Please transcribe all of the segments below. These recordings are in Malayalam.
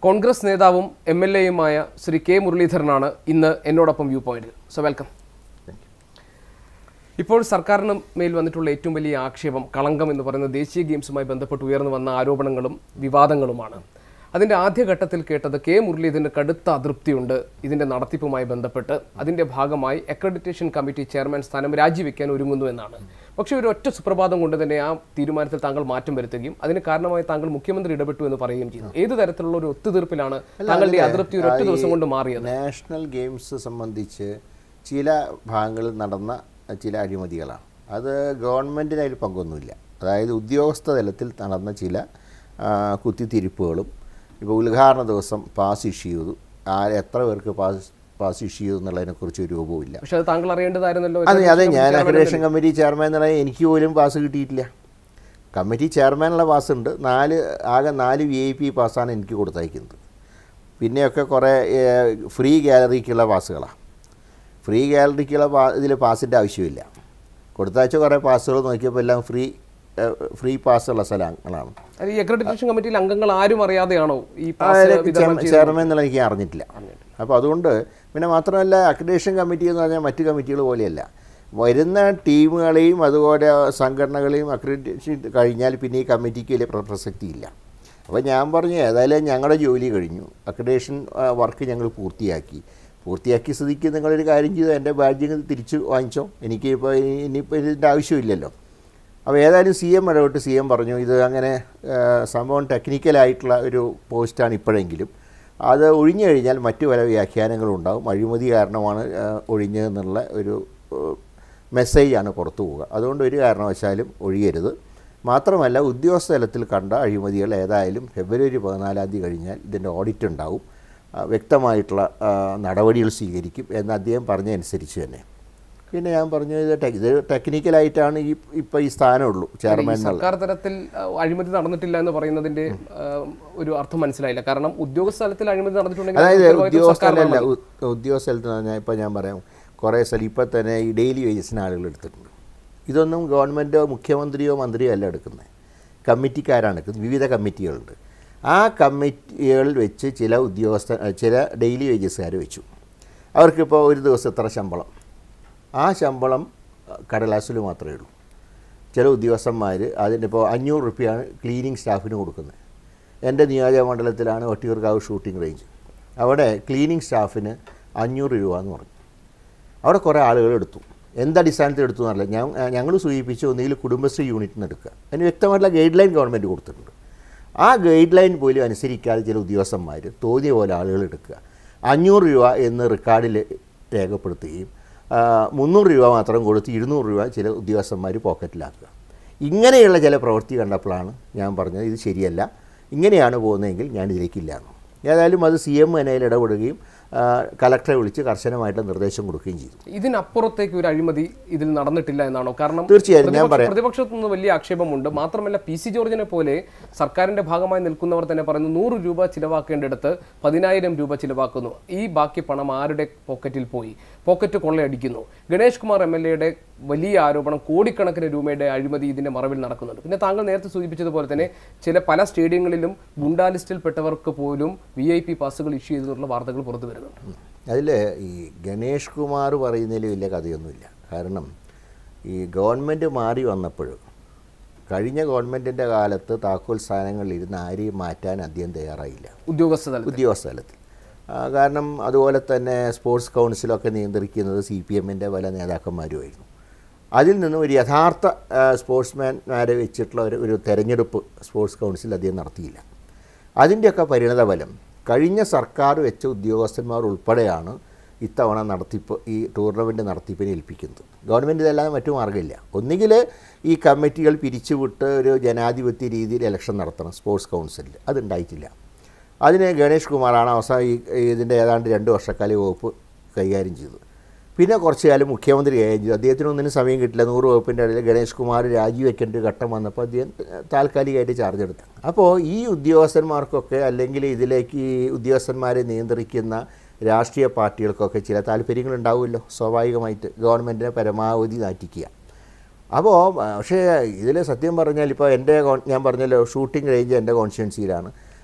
കോൺഗ്രസ് നേതാവും എം എൽ എയുമായ ശ്രീ കെ മുരളീധരനാണ് ഇന്ന് എന്നോടൊപ്പം വ്യൂ പോയിന്റിൽ സോ വെൽക്കം ഇപ്പോൾ സർക്കാരിന് മേൽ വന്നിട്ടുള്ള ഏറ്റവും വലിയ ആക്ഷേപം കളങ്കം എന്ന് പറയുന്നത് ദേശീയ ഗെയിംസുമായി ബന്ധപ്പെട്ട് ഉയർന്നു വന്ന ആരോപണങ്ങളും വിവാദങ്ങളുമാണ് അതിന്റെ ആദ്യഘട്ടത്തിൽ കേട്ടത് കെ മുരളീധരന് കടുത്ത അതൃപ്തിയുണ്ട് ഇതിന്റെ നടത്തിപ്പുമായി ബന്ധപ്പെട്ട് അതിന്റെ ഭാഗമായി അക്രഡിറ്റേഷൻ കമ്മിറ്റി ചെയർമാൻ സ്ഥാനം രാജിവെക്കാൻ ഒരുങ്ങുന്നു എന്നാണ് പക്ഷേ ഒരു ഒറ്റ സുപ്രഭാതം കൊണ്ട് തന്നെ ആ തീരുമാനത്തിൽ താങ്കൾ മാറ്റം വരുത്തുകയും അതിന് കാരണമായി താങ്കൾ മുഖ്യമന്ത്രി ഇടപെട്ടു എന്ന് പറയുകയും ചെയ്തു ഏത് തരത്തിലുള്ള ഒരു ഒത്തുതീർപ്പിലാണ് താങ്കളുടെ ഈ അതൃപ്തി ഒരു ഒറ്റ ദിവസം കൊണ്ട് മാറിയത് നാഷണൽ ഗെയിംസ് സംബന്ധിച്ച് ചില ഭാഗങ്ങളിൽ നടന്ന ചില അഴിമതികളാണ് അത് ഗവൺമെൻറ്റിന് അതിൽ പങ്കൊന്നുമില്ല അതായത് ഉദ്യോഗസ്ഥ തലത്തിൽ നടന്ന ചില ആ, കുത്തിത്തിരിപ്പുകളും ഇപ്പോൾ ഉദ്ഘാടന ദിവസം പാസ് ഇഷ്യൂ ചെയ്തു ആര് എത്ര പേർക്ക് പാസ് പാസ് ഇഷ്യൂ ചെയ്തു എന്നുള്ളതിനെക്കുറിച്ച് ഒരു രൂപവുമില്ല പക്ഷെ അത് താങ്കൾ അറിയേണ്ടതായിരുന്നല്ലോ അതെ അതെ ഞാൻ അക്രഡേഷൻ കമ്മിറ്റി ചെയർമാൻ എന്ന് പറഞ്ഞാൽ എനിക്ക് പോലും പാസ് കിട്ടിയിട്ടില്ല കമ്മിറ്റി ചെയർമാനുള്ള പാസ് ഉണ്ട് നാല് ആകെ നാല് വി ഐ പി പാസ്സാണ് എനിക്ക് കൊടുത്തയക്കുന്നത് പിന്നെയൊക്കെ കുറേ ഫ്രീ ഗാലറിക്കുള്ള പാസ്സുകളാണ് ഫ്രീ ഗാലറിക്കുള്ള പാ ഇതിൽ പാസിൻ്റെ ആവശ്യമില്ല കൊടുത്തയച്ച കുറേ പാസ്സുകൾ നോക്കിയപ്പോൾ എല്ലാം ഫ്രീ ഫ്രീ പാസ്സുള്ള സ്ഥലങ്ങളാണ് അത് ഈ അക്രഡിറ്റേഷൻ കമ്മിറ്റിയിൽ അംഗങ്ങൾ ആരും അറിയാതെയാണോ ഈ പാസ് അതായത് വിതരണം ചെയർ- ചെയർമാൻ എന്നുള്ള എനിക്ക് അറിഞ്ഞിട്ടില്ല അപ്പോൾ അതുകൊണ്ട് പിന്നെ മാത്രമല്ല അക്രഡേഷൻ കമ്മിറ്റി എന്ന് പറഞ്ഞാൽ മറ്റ് കമ്മിറ്റികൾ പോലെയല്ല വരുന്ന ടീമുകളെയും അതുപോലെ സംഘടനകളെയും അക്രഡിറ്റേഷൻ കഴിഞ്ഞാൽ പിന്നെ ഈ കമ്മിറ്റിക്ക് വലിയ പ്ര- പ്രസക്തിയില്ല അപ്പോൾ ഞാൻ പറഞ്ഞു ഏതായാലും ഞങ്ങളുടെ ജോലി കഴിഞ്ഞു അക്രഡേഷൻ വർക്ക് ഞങ്ങൾ പൂർത്തിയാക്കി പൂർത്തിയാക്കി സ്ഥിതിക്ക് നിങ്ങളൊരു കാര്യം ചെയ്തു എൻ്റെ ബാഡ്ജിങ് തിരിച്ച് വാങ്ങിച്ചോ എനിക്ക് ഇപ്പോൾ ഇനിയിപ്പോൾ ഇതിൻ്റെ ആവശ്യമില്ലല്ലോ അപ്പോൾ ഏതായാലും സി എം ഇടപെട്ട് സി എം പറഞ്ഞു ഇത് അങ്ങനെ ആ, സംഭവം ടെക്നിക്കലായിട്ടുള്ള ഒരു പോസ്റ്റാണ് ഇപ്പോഴെങ്കിലും അത് ഒഴിഞ്ഞു കഴിഞ്ഞാൽ മറ്റു പല വ്യാഖ്യാനങ്ങളും ഉണ്ടാവും അഴിമതി കാരണമാണ് ആ, ഒഴിഞ്ഞതെന്നുള്ള ഒരു ഏഹ്, മെസ്സേജാണ് പുറത്തു പോവുക അതുകൊണ്ട് ഒരു കാരണവശാലും ഒഴിയരുത് മാത്രമല്ല ഉദ്യോഗസ്ഥ തലത്തിൽ കണ്ട അഴിമതികൾ ഏതായാലും ഫെബ്രുവരി പതിനാലാം തീയതി കഴിഞ്ഞാൽ ഇതിൻ്റെ ഓഡിറ്റ് ഉണ്ടാവും ആ, വ്യക്തമായിട്ടുള്ള ആ, നടപടികൾ സ്വീകരിക്കും എന്ന് അദ്ദേഹം പറഞ്ഞതനുസരിച്ച് തന്നെ പിന്നെ ഞാൻ പറഞ്ഞു ഇത് ടെക് ഇത് ടെക്നിക്കലായിട്ടാണ് ഈ ഇപ്പോൾ ഈ സ്ഥാനമുള്ളൂ ചെയർമാൻ എന്നുള്ള സർക്കാർ തലത്തിൽ ആ, അഴിമതി നടന്നിട്ടില്ല എന്ന് പറയുന്നതിന്റെ ആ, ഒരു അർത്ഥം മനസ്സിലായില്ല കാരണം ഉദ്യോഗസ്ഥ തലത്തിൽ അഴിമതി നടന്നിട്ടുണ്ടെങ്കിൽ അതായത് ഉത്തരവാദിത്വം ഉദ്യോഗസ്ഥരല്ല സർക്കാരിനാണ്. ഉ- ഉദ്യോഗസ്ഥ സ്ഥലത്ത് പറഞ്ഞാൽ ഇപ്പോൾ ഞാൻ പറയാം കുറേ സ്ഥലം ഇപ്പം തന്നെ ഈ ഡെയിലി വേജസിന് ആളുകൾ എടുത്തിട്ടുണ്ട് ഇതൊന്നും ഗവൺമെൻറ്റോ മുഖ്യമന്ത്രിയോ മന്ത്രിയോ അല്ല എടുക്കുന്നത് കമ്മിറ്റിക്കാരാണ് എടുക്കുന്നത് വിവിധ കമ്മിറ്റികളുണ്ട് ആ കമ്മിറ്റികളിൽ വെച്ച് ചില ഉദ്യോഗസ്ഥ ചില ഡെയിലി വേജസുകാർ വെച്ചു അവർക്കിപ്പോൾ ഒരു ദിവസം എത്ര ശമ്പളം ആ ശമ്പളം കടലാസിൽ മാത്രമേ ഉള്ളൂ ചില ഉദ്യോഗസ്ഥന്മാർ അതിൻ്റെ ഇപ്പോൾ അഞ്ഞൂറ് റുപ്യയാണ് ക്ലീനിങ് സ്റ്റാഫിന് കൊടുക്കുന്നത് എൻ്റെ നിയോജക മണ്ഡലത്തിലാണ് ഒട്ടിയൂർക്കാവ് ഷൂട്ടിംഗ് റേഞ്ച് അവിടെ ക്ലീനിങ് സ്റ്റാഫിന് അഞ്ഞൂറ് രൂപ എന്ന് പറഞ്ഞു അവിടെ കുറേ ആളുകൾ എടുത്തു എന്തടിസ്ഥാനത്തിൽ എടുത്തു എന്നല്ല ഞാൻ ഞങ്ങൾ സൂചിപ്പിച്ചു ഒന്നുകിൽ കുടുംബശ്രീ യൂണിറ്റിൽ നിന്ന് എടുക്കുക അതിന് വ്യക്തമായിട്ടുള്ള ഗൈഡ് ലൈൻ ഗവൺമെൻറ് കൊടുത്തിട്ടുണ്ട് ആ ഗൈഡ് ലൈൻ പോലും അനുസരിക്കാതെ ചില ഉദ്യോഗസ്ഥന്മാർ തോന്നിയ പോലെ ആളുകൾ എടുക്കുക അഞ്ഞൂറ് രൂപ എന്ന് റെക്കോർഡിൽ രേഖപ്പെടുത്തുകയും ആ, മുന്നൂറ് രൂപ മാത്രം കൊടുത്ത് ഇരുന്നൂറ് രൂപ ചില ഉദ്യോഗസ്ഥന്മാർ പോക്കറ്റിലാക്കുക ഇങ്ങനെയുള്ള ചില പ്രവൃത്തി കണ്ടപ്പോഴാണ് ഞാൻ പറഞ്ഞത് ഇത് ശരിയല്ല ഇങ്ങനെയാണ് പോകുന്നതെങ്കിൽ ഞാൻ ഇതിലേക്കില്ല എന്ന് ഏതായാലും അത് സി എം എന്നതിൽ ഇടപെടുകയും ആ, കലക്ടറെ വിളിച്ച് കർശനമായിട്ടുള്ള നിർദ്ദേശം കൊടുക്കുകയും ചെയ്തു ഇതിനപ്പുറത്തേക്ക് ഒരു അഴിമതി ഇതിൽ നടന്നിട്ടില്ല എന്നാണോ കാരണം തീർച്ചയായും ഞാൻ പ്രതിപക്ഷ- പറയാം. പ്രതിപക്ഷത്തു നിന്ന് വലിയ ആക്ഷേപമുണ്ട് മാത്രമല്ല പി സി ജോർജിനെ പോലെ സർക്കാരിന്റെ ഭാഗമായി നിൽക്കുന്നവർ തന്നെ പറയുന്നു നൂറ് രൂപ ചിലവാക്കേണ്ടിടത്ത് പതിനായിരം രൂപ ചിലവാക്കുന്നു ഈ ബാക്കി പണം ആരുടെ പോക്കറ്റിൽ പോയി പോക്കറ്റ് കൊള്ളയടിക്കുന്നു ഗണേഷ് കുമാർ എം എൽ എയുടെ വലിയ ആരോപണം കോടിക്കണക്കിന് രൂപയുടെ അഴിമതി ഇതിന്റെ മറവിൽ നടക്കുന്നുണ്ട് പിന്നെ താങ്കൾ നേരത്തെ സൂചിപ്പിച്ചതുപോലെ തന്നെ ചില പല സ്റ്റേഡിയങ്ങളിലും ഗുണ്ടാ ലിസ്റ്റിൽപ്പെട്ടവർക്ക് പോലും വി ഐ പി പാസുകൾ ഇഷ്യൂ ചെയ്തെന്നുള്ള വാർത്തകൾ പുറത്തു വരുന്നുണ്ട് അതിൽ ഈ ഗണേഷ് കുമാർ പറയുന്നതിൽ വലിയ കഥയൊന്നുമില്ല കാരണം ഈ ഗവൺമെൻറ് മാറി വന്നപ്പോൾ കഴിഞ്ഞ ഗവൺമെൻറ്റിൻ്റെ കാലത്ത് താക്കോൽ സ്ഥാനങ്ങളിൽ ഇരുന്ന് ആരെയും മാറ്റാൻ അദ്ദേഹം തയ്യാറായില്ല ഉദ്യോഗസ്ഥ തലത്തിൽ ഉദ്യോഗസ്ഥ തലത്തിൽ ആ, കാരണം അതുപോലെ തന്നെ സ്പോർട്സ് കൗൺസിലൊക്കെ നിയന്ത്രിക്കുന്നത് സി പി എമ്മിൻ്റെ പല നേതാക്കന്മാരുമായിരുന്നു അതിൽ നിന്നും ഒരു യഥാർത്ഥ ആ, സ്പോർട്സ്മാൻമാരെ വെച്ചിട്ടുള്ള ഒരു ഒരു തെരഞ്ഞെടുപ്പ് സ്പോർട്സ് കൗൺസിൽ അദ്ദേഹം നടത്തിയില്ല അതിൻ്റെയൊക്കെ പരിണതഫലം കഴിഞ്ഞ സർക്കാർ വെച്ച ഉദ്യോഗസ്ഥന്മാർ ഉൾപ്പെടെയാണ് ഇത്തവണ നടത്തിപ്പ് ഈ ടൂർണമെൻറ്റ് നടത്തിപ്പിനെ ഏൽപ്പിക്കുന്നത് ഗവൺമെൻറ് ഇതല്ലാതെ മറ്റു മാർഗ്ഗമില്ല ഒന്നുകിൽ ഈ കമ്മിറ്റികൾ പിരിച്ചുവിട്ട് ഒരു ജനാധിപത്യ രീതിയിൽ ഇലക്ഷൻ നടത്തണം സ്പോർട്സ് കൗൺസിലിൽ അതുണ്ടായിട്ടില്ല അതിന് ഗണേഷ് കുമാറാണ് അവസാനം ഈ ഇതിൻ്റെ ഏതാണ്ട് രണ്ട് വർഷക്കാലം വകുപ്പ് കൈകാര്യം ചെയ്തത് പിന്നെ കുറച്ച് കാലം മുഖ്യമന്ത്രി കൈകാര്യം ചെയ്തു അദ്ദേഹത്തിന് ഒന്നിനും സമയം കിട്ടില്ല നൂറ് വകുപ്പിൻ്റെ ഇടയിൽ ഗണേഷ് കുമാർ രാജിവെക്കേണ്ട ഒരു ഘട്ടം വന്നപ്പോൾ അദ്ദേഹം താൽക്കാലികമായിട്ട് ചാർജ് എടുത്തു അപ്പോൾ ഈ ഉദ്യോഗസ്ഥന്മാർക്കൊക്കെ അല്ലെങ്കിൽ ഇതിലേക്ക് ഈ ഉദ്യോഗസ്ഥന്മാരെ നിയന്ത്രിക്കുന്ന രാഷ്ട്രീയ പാർട്ടികൾക്കൊക്കെ ചില താല്പര്യങ്ങളുണ്ടാവുമല്ലോ സ്വാഭാവികമായിട്ട് ഗവൺമെൻറ്റിനെ പരമാവധി നാറ്റിക്കുക അപ്പോൾ പക്ഷേ ഇതിൽ സത്യം പറഞ്ഞാൽ ഇപ്പോൾ എൻ്റെ കോൺ- ഞാൻ പറഞ്ഞല്ലോ ഷൂട്ടിംഗ് റേഞ്ച് എൻ്റെ കോൺസ്റ്റിറ്റ്യൻസിയിലാണ്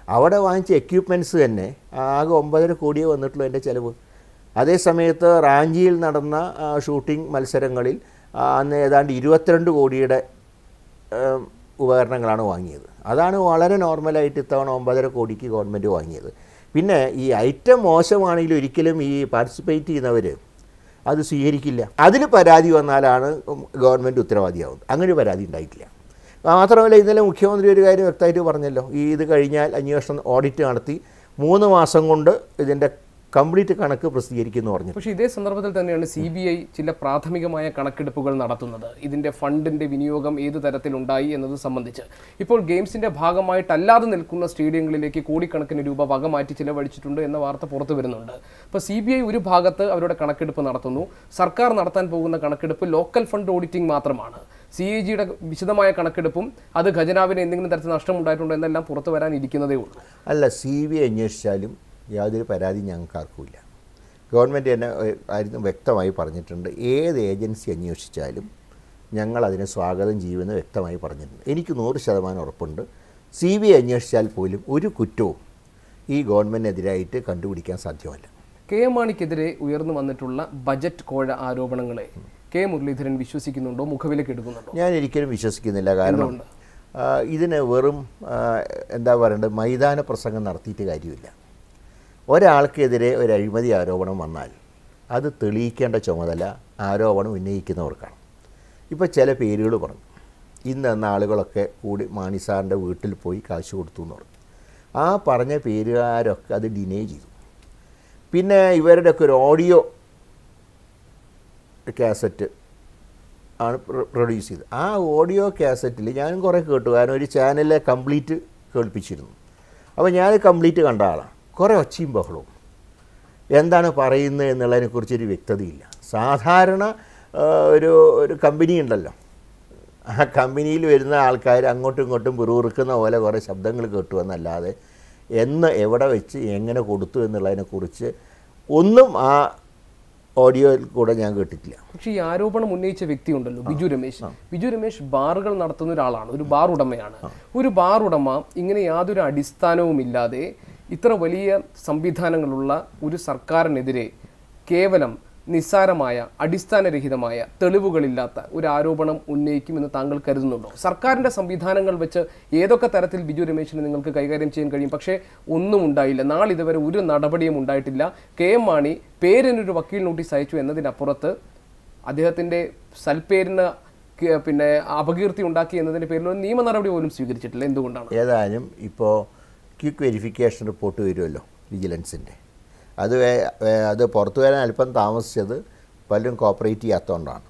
അവിടെ വാങ്ങിച്ച എക്യുപ്മെൻറ്റ്സ് തന്നെ ആകെ ഒമ്പതര കോടിയേ വന്നിട്ടുള്ളൂ എൻ്റെ ചിലവ് അതേ സമയത്ത് റാഞ്ചിയിൽ നടന്ന ആ, ഷൂട്ടിംഗ് മത്സരങ്ങളിൽ ആ, അന്ന് ഏതാണ്ട് ഇരുപത്തിരണ്ട് കോടിയുടെ ഏം, ഉപകരണങ്ങളാണ് വാങ്ങിയത് അതാണ് വളരെ നോർമലായിട്ട് ഇത്തവണ ഒമ്പതര കോടിക്ക് ഗവൺമെൻറ് വാങ്ങിയത് പിന്നെ ഈ ഐറ്റം മോശമാണെങ്കിലും ഒരിക്കലും ഈ പാർട്ടിസിപ്പേറ്റ് ചെയ്യുന്നവർ അത് സ്വീകരിക്കില്ല അതിന് പരാതി വന്നാലാണ് ഗവൺമെൻറ് ഉത്തരവാദിയാവുന്നത് അങ്ങനെ ഒരു പരാതി ഉണ്ടായിട്ടില്ല മാത്രമല്ല ഇന്നലെ മുഖ്യമന്ത്രി ഒരു കാര്യം വ്യക്തമായിട്ട് പറഞ്ഞല്ലോ ഈ ഇത് കഴിഞ്ഞാൽ അന്വേഷണം ഓഡിറ്റ് നടത്തി മൂന്ന് മാസം കൊണ്ട് ഇതിൻ്റെ കംപ്ലീറ്റ് കണക്ക് പ്രസിദ്ധീകരിക്കുമെന്ന് പറഞ്ഞു പക്ഷേ ഇതേ സന്ദർഭത്തിൽ തന്നെയാണ് സി ബി ഐ ചില പ്രാഥമികമായ കണക്കെടുപ്പുകൾ നടത്തുന്നത് ഇതിന്റെ ഫണ്ടിന്റെ വിനിയോഗം ഏത് തരത്തിലുണ്ടായി എന്നത് സംബന്ധിച്ച് ഇപ്പോൾ ഗെയിംസിന്റെ ഭാഗമായിട്ടല്ലാതെ നിൽക്കുന്ന സ്റ്റേഡിയങ്ങളിലേക്ക് കോടിക്കണക്കിന് രൂപ വക മാറ്റി ചിലവഴിച്ചിട്ടുണ്ട് എന്ന വാർത്ത പുറത്തു വരുന്നുണ്ട് അപ്പോൾ സി ബി ഐ ഒരു ഭാഗത്ത് അവരുടെ കണക്കെടുപ്പ് നടത്തുന്നു സർക്കാർ നടത്താൻ പോകുന്ന കണക്കെടുപ്പ് ലോക്കൽ ഫണ്ട് ഓഡിറ്റിംഗ് മാത്രമാണ് സി എ ജിയുടെ വിശദമായ കണക്കെടുപ്പും അത് ഖജനാവിന് എന്തെങ്കിലും തരത്തിൽ നഷ്ടമുണ്ടായിട്ടുണ്ടോ എന്നെല്ലാം പുറത്തു വരാൻ ഇരിക്കുന്നതേ ഉള്ളൂ അല്ല സി ബി ഐ അന്വേഷിച്ചാലും യാതൊരു പരാതി ഞങ്ങൾക്ക് ആർക്കുമില്ല ഗവൺമെൻറ് തന്നെ ഏഹ്, ആയിരുന്നു വ്യക്തമായി പറഞ്ഞിട്ടുണ്ട് ഏത് ഏജൻസി അന്വേഷിച്ചാലും ഞങ്ങൾ അതിനെ സ്വാഗതം ചെയ്യുമെന്ന് വ്യക്തമായി പറഞ്ഞിട്ടുണ്ട് എനിക്ക് നൂറ് ശതമാനം ഉറപ്പുണ്ട് സി ബി ഐ അന്വേഷിച്ചാൽ പോലും ഒരു കുറ്റവും ഈ ഗവൺമെൻറ്റിനെതിരായിട്ട് കണ്ടുപിടിക്കാൻ സാധ്യമല്ല കെ എം മാണിക്കെതിരെ ഉയർന്നു വന്നിട്ടുള്ള ബജറ്റ് കോഴ ആരോപണങ്ങളെ കെ മുരളീധരൻ വിശ്വസിക്കുന്നുണ്ടോ മുഖവിലേക്ക് എടുക്കുന്നുണ്ടോ ഞാൻ ഒരിക്കലും വിശ്വസിക്കുന്നില്ല കാരണം ആ, ഇതിന് വെറും ആ, എന്താ പറയേണ്ടത് മൈതാന പ്രസംഗം നടത്തിയിട്ട് കാര്യമില്ല ഒരാൾക്കെതിരെ ഒരു അഴിമതി ആരോപണം വന്നാൽ അത് തെളിയിക്കേണ്ട ചുമതല ആരോപണം ഉന്നയിക്കുന്നവർക്കാണ് ഇപ്പോൾ ചില പേരുകൾ പറഞ്ഞു ഇന്ന് എന്ന ആളുകളൊക്കെ കൂടി മാണി സാറിൻ്റെ വീട്ടിൽ പോയി കാശ് കൊടുത്തു എന്ന് പറഞ്ഞു ആ പറഞ്ഞ പേരുകാരൊക്കെ അത് ഡിനേ ചെയ്തു പിന്നെ ഇവരുടെയൊക്കെ ഒരു ഓഡിയോ കാസറ്റ് ആണ് പ്രൊഡ്യൂസ് ചെയ്തത് ആ ഓഡിയോ കാസറ്റിൽ ഞാനും കുറേ കേട്ടു കാരണം ഒരു ചാനലിലെ കംപ്ലീറ്റ് കേൾപ്പിച്ചിരുന്നു അപ്പോൾ ഞാൻ കംപ്ലീറ്റ് കണ്ട ആളാണ് കുറേ ഒച്ചയും ബഹളവും എന്താണ് പറയുന്നത് എന്നുള്ളതിനെക്കുറിച്ചൊരു വ്യക്തതയില്ല സാധാരണ ആ, ഒരു ഒരു കമ്പനി ഉണ്ടല്ലോ ആ കമ്പനിയിൽ വരുന്ന ആൾക്കാർ അങ്ങോട്ടും ഇങ്ങോട്ടും പിറുപിറുക്കുന്ന പോലെ കുറേ ശബ്ദങ്ങൾ കേട്ടു എന്നല്ലാതെ എന്ന് എവിടെ വെച്ച് എങ്ങനെ കൊടുത്തു എന്നുള്ളതിനെക്കുറിച്ച് ഒന്നും ആ ഓഡിയോയിൽ കൂടെ ഞാൻ കേട്ടിട്ടില്ല പക്ഷേ ഈ ആരോപണം ഉന്നയിച്ച വ്യക്തി ഉണ്ടല്ലോ ബിജു രമേശ് ബിജു രമേശ് ബാറുകൾ നടത്തുന്ന ഒരാളാണ് ഒരു ബാർ ഉടമയാണ് ഒരു ബാർ ഉടമ ഇങ്ങനെ യാതൊരു അടിസ്ഥാനവുമില്ലാതെ ഇത്ര വലിയ സംവിധാനങ്ങളുള്ള ഒരു സർക്കാരിനെതിരെ കേവലം നിസ്സാരമായ അടിസ്ഥാനരഹിതമായ തെളിവുകളില്ലാത്ത ഒരു ആരോപണം ഉന്നയിക്കുമെന്ന് താങ്കൾ കരുതുന്നുണ്ടോ സർക്കാരിന്റെ സംവിധാനങ്ങൾ വെച്ച് ഏതൊക്കെ തരത്തിൽ ബിജു രമേശിനെ നിങ്ങൾക്ക് കൈകാര്യം ചെയ്യാൻ കഴിയും പക്ഷേ ഒന്നും ഉണ്ടായില്ല നാളിതുവരെ ഒരു നടപടിയും ഉണ്ടായിട്ടില്ല കെ എം മാണി പേരിനൊരു വക്കീൽ നോട്ടീസ് അയച്ചു എന്നതിനപ്പുറത്ത് അദ്ദേഹത്തിന്റെ സൽപ്പേരിന് ക- പിന്നെ അപകീർത്തി ഉണ്ടാക്കി എന്നതിന്റെ പേരിൽ ഒരു നിയമ നടപടി പോലും സ്വീകരിച്ചിട്ടില്ല എന്തുകൊണ്ടാണ് ഏതായാലും ഇപ്പോൾ ക്വിക്ക് വെരിഫിക്കേഷൻ റിപ്പോർട്ട് വരുമല്ലോ വിജിലൻസിൻ്റെ അത് വേ- വേ- അത് പുറത്തു വരാൻ അല്പം താമസിച്ചത് പലരും കോപ്പറേറ്റ് ചെയ്യാത്തതുകൊണ്ടാണ്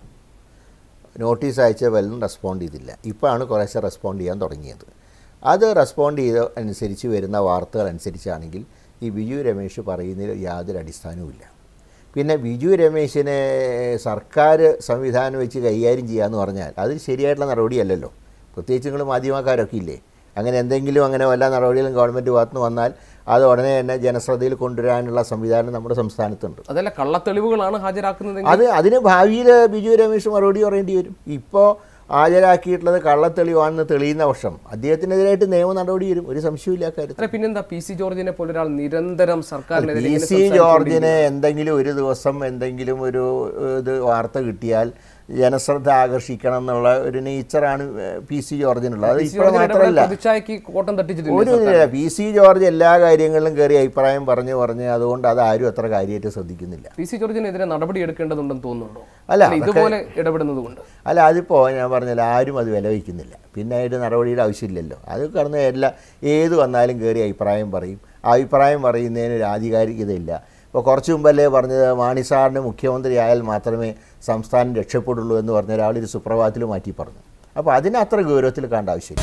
നോട്ടീസ് അയച്ച പലരും റെസ്പോണ്ട് ചെയ്തില്ല ഇപ്പോഴാണ് കുറേശ്ശെ റെസ്പോണ്ട് ചെയ്യാൻ തുടങ്ങിയത് അത് റെസ്പോണ്ട് ചെയ്ത അനുസരിച്ച് വരുന്ന വാർത്തകൾ അനുസരിച്ചാണെങ്കിൽ ഈ ബിജു രമേശ് പറയുന്നതിൽ യാതൊരു അടിസ്ഥാനവുമില്ല പിന്നെ ബിജു രമേശിനെ സർക്കാർ സംവിധാനം വെച്ച് കൈകാര്യം ചെയ്യാന്ന് പറഞ്ഞാൽ അത് ശരിയായിട്ടുള്ള നടപടിയല്ലല്ലോ പ്രത്യേകിച്ച് നിങ്ങൾ മാധ്യമക്കാരൊക്കെ ഇല്ലേ അങ്ങനെ എന്തെങ്കിലും അങ്ങനെ വല്ല നടപടികളും ഗവൺമെൻറ് ഭാഗത്ത് നിന്ന് വന്നാൽ അത് ഉടനെ തന്നെ ജനശ്രദ്ധയിൽ കൊണ്ടുവരാനുള്ള സംവിധാനം നമ്മുടെ സംസ്ഥാനത്തുണ്ട് അതല്ല കള്ളത്തെളിവുകളാണ് ഹാജരാക്കുന്നതെങ്കിൽ അത് അതിന് ഭാവിയിൽ ബിജു രമേശ് മറുപടി പറയേണ്ടി വരും ഇപ്പോൾ ഹാജരാക്കിയിട്ടുള്ളത് കള്ളത്തെളിവാണെന്ന് തെളിയുന്ന വർഷം അദ്ദേഹത്തിനെതിരായിട്ട് നിയമ നടപടി വരും ഒരു സംശയമില്ല കാര്യത്തിൽ അല്ല പിന്നെന്താ പി സി ജോർജിനെ പോലെ ഒരാൾ നിരന്തരം സർക്കാരിനെതിരെ പി ഇങ്ങനെ സി സംസാരിച്ചുകൊണ്ടിരിക്കുന്നു. ജോർജിന് എന്തെങ്കിലും ഒരു ദിവസം എന്തെങ്കിലും ഒരു ഏഹ്, ഇത് വാർത്ത കിട്ടിയാൽ ജനശ്രദ്ധ ആകർഷിക്കണം എന്നുള്ള ഒരു നേച്ചറാണ് പി സി ജോർജിനുള്ളത് അത് പി സി ഇപ്പോൾ ജോർജിന് ഇടപെടൽ മാത്രമല്ല പ്രതിച്ഛായക്ക് കോട്ടം തട്ടിച്ചിട്ടില്ല ഒരു പി സി ജോർജ് എല്ലാ കാര്യങ്ങളിലും കയറി അഭിപ്രായം പറഞ്ഞു പറഞ്ഞ് അതുകൊണ്ട് അത് ആരും അത്ര കാര്യമായിട്ട് ശ്രദ്ധിക്കുന്നില്ല പി സി ജോർജിനെതിരെ നടപടി എടുക്കേണ്ടതുണ്ടെന്ന് തോന്നുന്നുണ്ടോ അല്ല, അല്ല, ഇതുപോലെ ഇടപെടുന്നത് കൊണ്ട് അല്ല അതിപ്പോൾ ഞാൻ പറഞ്ഞില്ല ആരും അത് വില വയ്ക്കുന്നില്ല പിന്നെ അതിൻ്റെ നടപടിയുടെ ആവശ്യമില്ലല്ലോ അത് കടന്ന് എല്ലാ ഏത് വന്നാലും കയറി അഭിപ്രായം പറയും ആ അഭിപ്രായം പറയുന്നതിന് ഒരു ആധികാരികതയില്ല ഇപ്പോൾ കുറച്ച് മുമ്പല്ലേ പറഞ്ഞത് മാണി സാറിന് മുഖ്യമന്ത്രി ആയാൽ മാത്രമേ സംസ്ഥാനം രക്ഷപ്പെടുള്ളൂ എന്ന് പറഞ്ഞ ഒരാൾ ഒരു സുപ്രഭാതത്തിൽ മാറ്റി പറഞ്ഞു അപ്പോൾ അതിന് അത്ര ഗൗരവത്തിൽ കാണേണ്ട ആവശ്യമില്ല